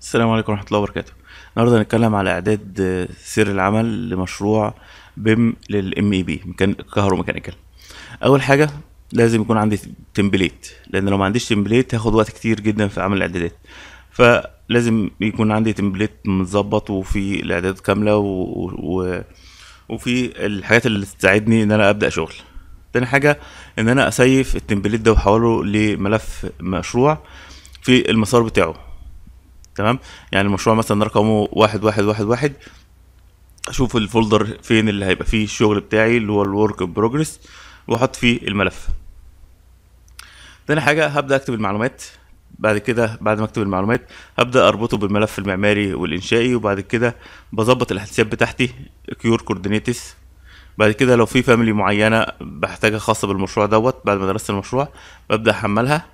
السلام عليكم ورحمة الله وبركاته النهاردة هنتكلم على إعداد آه، سير العمل لمشروع بيم للام اي بي كهروميكانيكال أول حاجة لازم يكون عندي تمبليت لأن لو ما عنديش تمبليت هاخد وقت كتير جدا في عمل الإعدادات فلازم يكون عندي تمبليت متظبط وفي الإعدادات كاملة و... و... وفي الحاجات اللي تساعدني إن أنا أبدأ شغل تاني حاجة إن أنا أسيف التمبليت ده وأحوله لملف مشروع في المسار بتاعه تمام يعني المشروع مثلا رقمه واحد واحد واحد واحد اشوف الفولدر فين اللي هيبقى فيه الشغل بتاعي اللي هو الورك بروجرس واحط فيه الملف تاني حاجة هبدأ اكتب المعلومات بعد كده بعد ما اكتب المعلومات هبدأ اربطه بالملف المعماري والانشائي وبعد كده بظبط الاحداثيات بتاعتي كيور كوردينيتس بعد كده لو في فاميلي معينة بحتاجها خاصة بالمشروع دوت بعد ما درست المشروع ببدأ احملها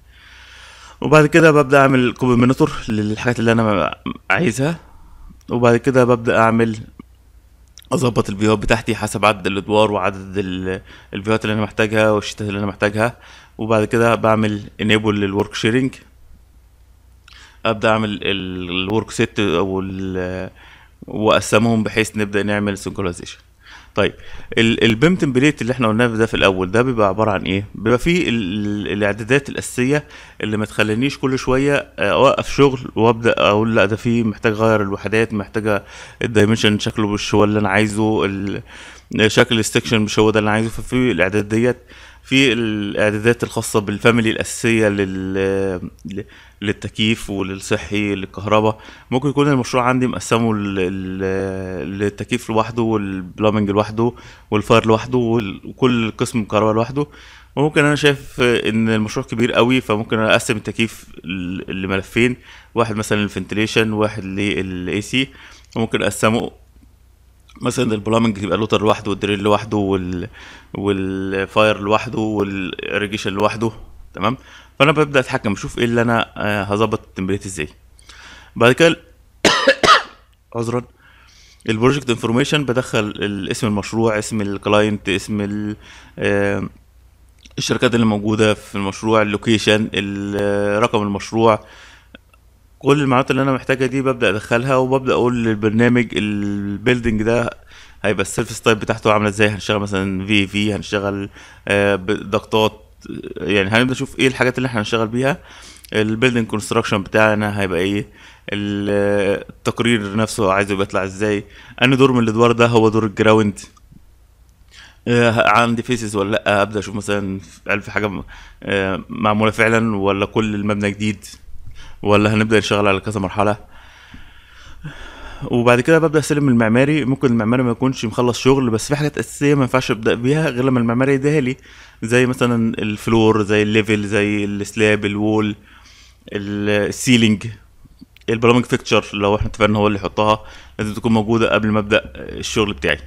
وبعد كده ببدأ أعمل كومبينيتور للحاجات اللي أنا عايزها وبعد كده ببدأ أعمل أظبط الفيوهات بتاعتي حسب عدد الأدوار وعدد ال- الفيوهات اللي أنا محتاجها والشتات اللي أنا محتاجها وبعد كده بعمل enable للورك شيرنج أبدأ أعمل الورك سيت أو ال- وأقسمهم بحيث نبدأ نعمل سنكرونايزيشن طيب ال- البيم تمبليت اللي احنا قلناه ده في الاول ده بيبقى عباره عن ايه بيبقى فيه ال- ال- الاعدادات الاساسيه اللي ما تخلينيش كل شويه آه، اوقف شغل وابدا اقول لا ده فيه محتاج اغير الوحدات محتاجه الدايمنشن شكله مش هو اللي انا عايزه ال- شكل السكشن مش هو ده اللي انا عايزه ففي الاعداد ديت في الاعدادات الخاصه بالفاميلي الاساسيه لل ل- للتكييف وللصحي للكهرباء ممكن يكون المشروع عندي مقسمه ل- ل- للتكييف لوحده والبلامنج لوحده والفاير لوحده وال- وكل قسم كهرباء لوحده وممكن انا شايف ان المشروع كبير قوي فممكن انا اقسم التكييف ل- لملفين واحد مثلا للفنتليشن واحد للاي سي وممكن اقسمه مثلا البلامنج يبقى لوتر لوحده والدريل لوحده وال والفاير لوحده والاريجيشن لوحده تمام فانا ببدا اتحكم اشوف ايه اللي انا آه، هظبط التمبليت ازاي بعد كده عذرا البروجكت انفورميشن بدخل ال- اسم المشروع اسم الكلاينت اسم ال- آه، الشركات اللي موجوده في المشروع اللوكيشن ال- رقم المشروع كل المعلومات اللي انا محتاجها دي ببدا ادخلها وببدا اقول للبرنامج البيلدينج ده هيبقى السيلف ستايل بتاعته عامله ازاي هنشتغل مثلا في في هنشتغل آه، ضغطات يعني هنبدا نشوف ايه الحاجات اللي احنا هنشتغل بيها البيلدينج كونستراكشن بتاعنا هيبقى ايه ال- التقرير نفسه عايزه يبقى يطلع ازاي انهي دور من الادوار ده هو دور الجراوند آه، عندي فيسز ولا لا ابدا اشوف مثلا هل في حاجه م- آه، معموله فعلا ولا كل المبنى جديد ولا هنبدا نشتغل على كذا مرحله وبعد كده ببدا استلم المعماري ممكن المعماري ما يكونش مخلص شغل بس في حاجات اساسيه ما ينفعش ابدا بيها غير لما المعماري يديها لي زي مثلا الفلور زي الليفل زي السلاب الوول ال- السيلينج البرامج فيكتشر لو احنا اتفقنا هو اللي يحطها لازم تكون موجوده قبل ما ابدا الشغل بتاعي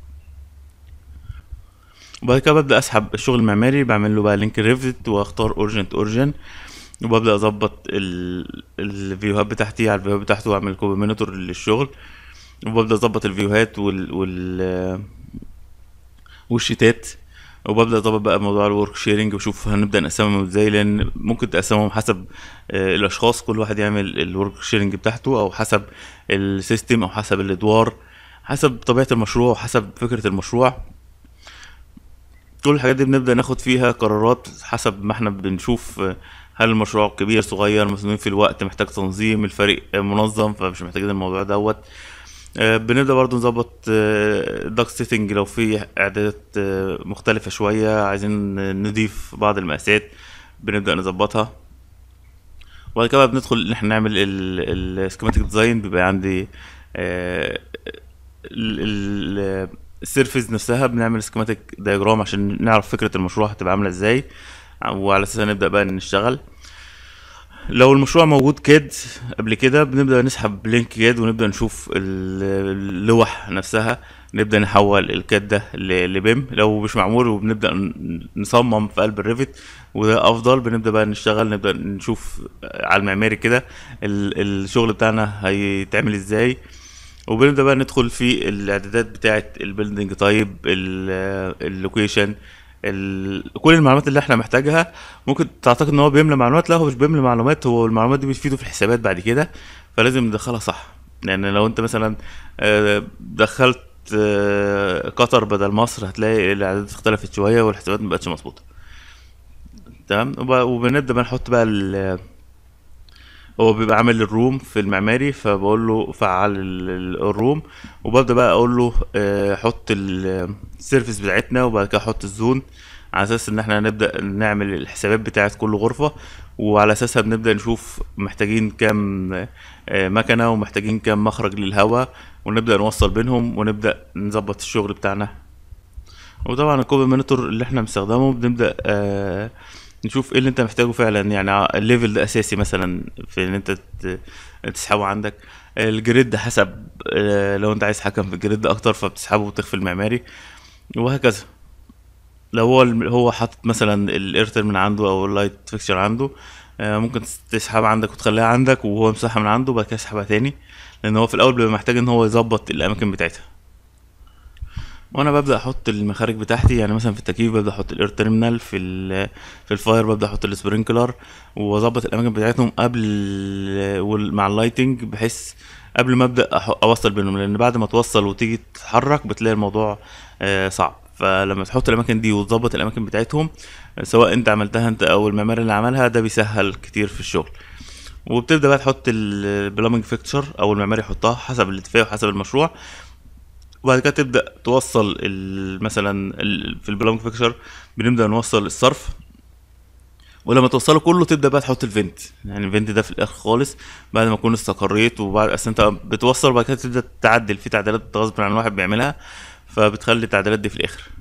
وبعد كده ببدا اسحب الشغل المعماري بعمل له بقى لينك ريفت واختار اورجنت اورجن وببدا اظبط ال- الفيوهات بتاعتي على الفيوهات بتاعته واعمل كومبينيتور للشغل وببدا اظبط الفيوهات وال وال والشيتات وببدا اظبط بقى موضوع الورك شيرنج واشوف هنبدا نقسمهم ازاي لان ممكن تقسمهم حسب آه، الاشخاص كل واحد يعمل الورك شيرنج بتاعته او حسب السيستم او حسب الادوار حسب طبيعه المشروع وحسب فكره المشروع كل الحاجات دي بنبدأ ناخد فيها قرارات حسب ما احنا بنشوف آه، هل المشروع كبير صغير مسؤولين في الوقت محتاج تنظيم الفريق آه، منظم فمش محتاجين الموضوع دوت آه، بنبدأ برضو نظبط داك سيتنج لو في اعدادات آه، مختلفة شوية عايزين نضيف بعض المقاسات بنبدأ نظبطها وبعد كده بقى بندخل ان احنا نعمل السكيماتيك ديزاين بيبقى عندي السيرفيس نفسها بنعمل سكيماتيك دايجرام عشان نعرف فكرة المشروع هتبقى عاملة ازاي وعلى اساسها نبدأ بقى نشتغل لو المشروع موجود كاد قبل كده بنبدأ نسحب لينك كاد ونبدأ نشوف ال- اللوح نفسها نبدأ نحول الكاد ده ل- لبيم لو مش معمول وبنبدأ ن- نصمم في قلب الريفت وده أفضل بنبدأ بقى نشتغل نبدأ نشوف على المعماري كده ال- الشغل بتاعنا هيتعمل ازاي وبنبدأ بقى ندخل في الإعدادات بتاعة البيلدينج تايب اللوكيشن ال... كل المعلومات اللي احنا محتاجها ممكن تعتقد ان هو بيملى معلومات لا هو مش بيملى معلومات هو المعلومات دي بتفيده في الحسابات بعد كده فلازم ندخلها صح يعني لو انت مثلا آه، دخلت آه، قطر بدل مصر هتلاقي الاعدادات اختلفت شويه والحسابات مبقتش مظبوطه تمام وب- وبنبدا بقى نحط بقى ال- هو بيبقى عامل الروم في المعماري فبقول له فعل ال- ال- الروم وببدا بقى اقول له آه، حط ال- السيرفيس بتاعتنا وبعد كده احط الزون على اساس ان احنا هنبدا نعمل الحسابات بتاعت كل غرفه وعلى اساسها بنبدا نشوف محتاجين كام آه، مكنه ومحتاجين كام مخرج للهواء ونبدا نوصل بينهم ونبدا نظبط الشغل بتاعنا وطبعا الكوبي مونيتور اللي احنا بنستخدمه بنبدا آه نشوف ايه اللي انت محتاجه فعلا يعني ع- الليفل ده اساسي مثلا في ان انت ت- تسحبه عندك الجريد حسب آه لو انت عايز تحكم في الجريد اكتر فبتسحبه وتخفي المعماري وهكذا لو هو الم- هو حاطط مثلا الايرتل من عنده او اللايت فيكشر عنده آه ممكن تس- تسحبها عندك وتخليها عندك وهو مسحها من عنده وبعد كده يسحبها تاني لان هو في الاول بيبقى محتاج ان هو يظبط الاماكن بتاعتها وانا ببدا احط المخارج بتاعتي يعني مثلا في التكييف ببدا احط الاير تيرمينال في ال في الفاير ببدا احط السبرينكلر واظبط الاماكن بتاعتهم قبل وال- مع اللايتنج بحيث قبل ما ابدا أح- اوصل بينهم لان بعد ما توصل وتيجي تتحرك بتلاقي الموضوع آه، صعب فلما تحط الاماكن دي وتظبط الاماكن بتاعتهم آه، سواء انت عملتها انت او المعماري اللي عملها ده بيسهل كتير في الشغل وبتبدا بقى تحط البلامنج فيكتشر او المعماري يحطها حسب الاتفاق وحسب المشروع وبعد كده تبدا توصل ال- مثلا ال- في البلانك فيكشر بنبدا نوصل الصرف ولما توصله كله تبدا بقى تحط الفنت يعني الفنت ده في الاخر خالص بعد ما تكون استقريت وبعد اصل انت بتوصل وبعد كده تبدا تعدل في تعديلات غصب عن الواحد بيعملها فبتخلي التعديلات دي في الاخر